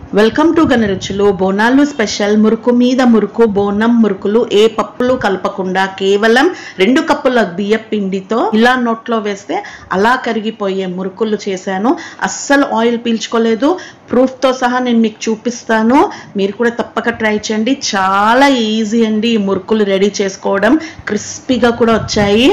welcome to గనరుచులు Bonalu special murukku మీద మురుకు బోనం మురుకులు ఏ పప్పులు కలపకుండా కేవలం రెండు కప్పుల బియ్య పిండితో ఇలా నోట్లో వేస్తే అలా కరిగిపోయే మురుకులు చేశాను అస్సలు ఆయిల్ పీల్చుకోలేదు ప్రూఫ్తో సహా నేను మీకు చూపిస్తాను మీరు కూడా తప్పక ట్రై చేయండి చాలా ఈజీ అండి ఈ మురుకులు రెడీ చేసుకోవడం క్రిస్పీగా కూడా వచ్చాయి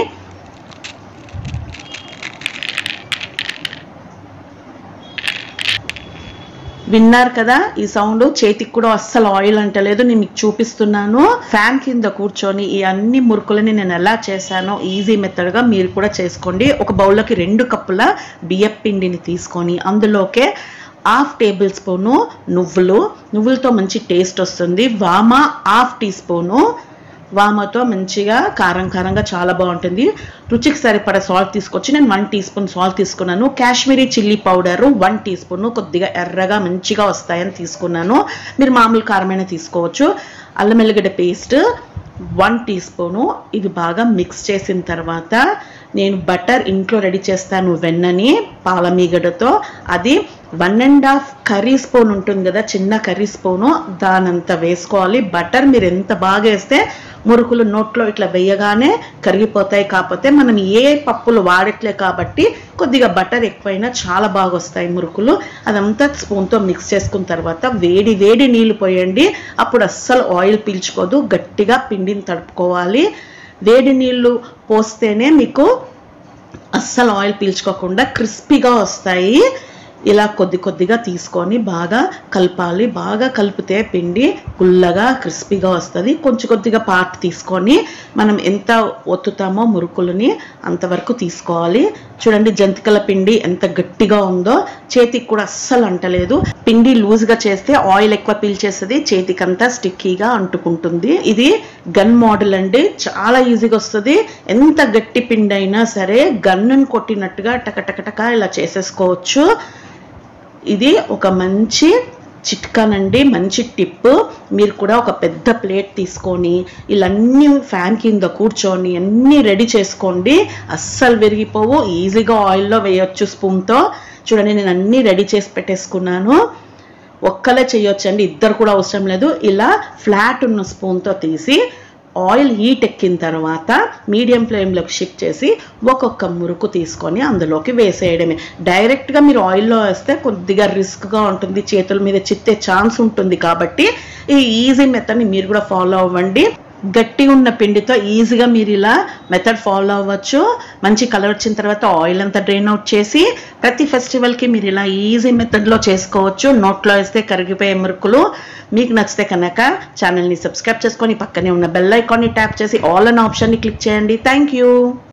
విన్నారు కదా ఈ సౌండ్ చేతికి కూడా అస్సలు ఆయిల్ అంటలేదు నేను మీకు చూపిస్తున్నాను ఫ్యాన్ కింద కూర్చొని ఈ అన్ని మురుకులని నేను ఎలా చేశానో ఈజీ మెథడ్గా మీరు కూడా చేసుకోండి ఒక బౌల్లోకి రెండు కప్పుల బియ్యం పిండిని తీసుకొని అందులోకే హాఫ్ టేబుల్ స్పూను నువ్వులు నువ్వులతో మంచి టేస్ట్ వస్తుంది వామ హాఫ్ టీ స్పూను వామతో మంచిగా కారం కారంగా చాలా బాగుంటుంది రుచికి సరిపడా సాల్ట్ తీసుకొచ్చి నేను వన్ టీ స్పూన్ సాల్ట్ తీసుకున్నాను Kashmiri chilli powder one teaspoon కొద్దిగా ఎర్రగా మంచిగా వస్తాయని తీసుకున్నాను మీరు మామూలు కారమైన తీసుకోవచ్చు అల్లం ఎల్లిగడ్డ పేస్ట్ వన్ టీ స్పూను ఇది బాగా మిక్స్ చేసిన తర్వాత నేను బటర్ ఇంట్లో రెడీ చేస్తాను వెన్నని పాలమీగడతో అది one and half curry spoon ఉంటుంది కదా చిన్న కర్రీ స్పూను దానంత వేసుకోవాలి బటర్ మీరు ఎంత బాగా వేస్తే మురుకులు నోట్లో ఇట్లా వేయగానే కరిగిపోతాయి కాకపోతే మనం ఏ పప్పులు వాడట్లే కాబట్టి కొద్దిగా బటర్ ఎక్కువైనా చాలా బాగా వస్తాయి మురుకులు అదంతా స్పూన్తో మిక్స్ చేసుకున్న తర్వాత వేడి వేడి నీళ్ళు పోయండి అప్పుడు అస్సలు ఆయిల్ పీల్చుకోదు గట్టిగా పిండిని తడుపుకోవాలి వేడి నీళ్ళు పోస్తేనే మీకు అస్సలు ఆయిల్ పీల్చుకోకుండా క్రిస్పీగా వస్తాయి ఇలా కొద్ది కొద్దిగా తీసుకొని బాగా కలపాలి బాగా కలిపితే పిండి గుల్లగా క్రిస్పీగా వస్తుంది కొంచెం కొద్దిగా పార్ట్ తీసుకొని మనం ఎంత ఒత్తుతామో మురుకులని అంతవరకు తీసుకోవాలి చూడండి జంతికల పిండి ఎంత గట్టిగా ఉందో చేతికి కూడా అస్సలు అంటలేదు పిండి లూజ్గా చేస్తే ఆయిల్ ఎక్కువ పీల్చేస్తుంది చేతికంతా స్టిక్కీగా అంటుకుంటుంది ఇది గన్ మోడల్ అండి చాలా ఈజీగా వస్తుంది ఎంత గట్టి పిండి అయినా సరే గన్నుని కొట్టినట్టుగా టకటకటక ఇలా చేసేసుకోవచ్చు ఇది ఒక మంచి చిట్కానండి మంచి టిప్ మీరు కూడా ఒక పెద్ద ప్లేట్ తీసుకొని ఇలాన్నీ ఫ్యాన్ కింద కూర్చొని అన్నీ రెడీ చేసుకోండి అస్సలు విరిగిపోవు ఈజీగా ఆయిల్లో వేయొచ్చు స్పూన్తో చూడండి నేను అన్నీ రెడీ చేసి పెట్టేసుకున్నాను ఒక్కలే చేయొచ్చండి ఇద్దరు కూడా అవసరం లేదు ఇలా ఫ్లాట్ ఉన్న స్పూన్తో తీసి ఆయిల్ హీట్ ఎక్కిన తర్వాత మీడియం ఫ్లేమ్లోకి షిఫ్ట్ చేసి ఒక్కొక్క మురుకు తీసుకొని అందులోకి వేసేయడమే డైరెక్ట్గా మీరు ఆయిల్లో వేస్తే కొద్దిగా రిస్క్గా ఉంటుంది చేతుల మీద చిత్తే ఛాన్స్ ఉంటుంది కాబట్టి ఈ ఈజీ మెథడ్ని మీరు కూడా ఫాలో అవ్వండి గట్టి ఉన్న పిండితో ఈజీగా మీరు ఇలా మెథడ్ ఫాలో అవ్వచ్చు మంచి కలర్ వచ్చిన తర్వాత ఆయిల్ అంతా డ్రైన్ అవుట్ చేసి ప్రతి ఫెస్టివల్కి మీరు ఇలా ఈజీ మెథడ్లో చేసుకోవచ్చు నోట్లో వేస్తే కరిగిపోయే మురుకులు మీకు నచ్చితే కనుక ఛానల్ని సబ్స్క్రైబ్ చేసుకొని పక్కనే ఉన్న బెల్ ఐకాన్ని ట్యాప్ చేసి ఆల్ అన్ ఆప్షన్ని క్లిక్ చేయండి థ్యాంక్ యూ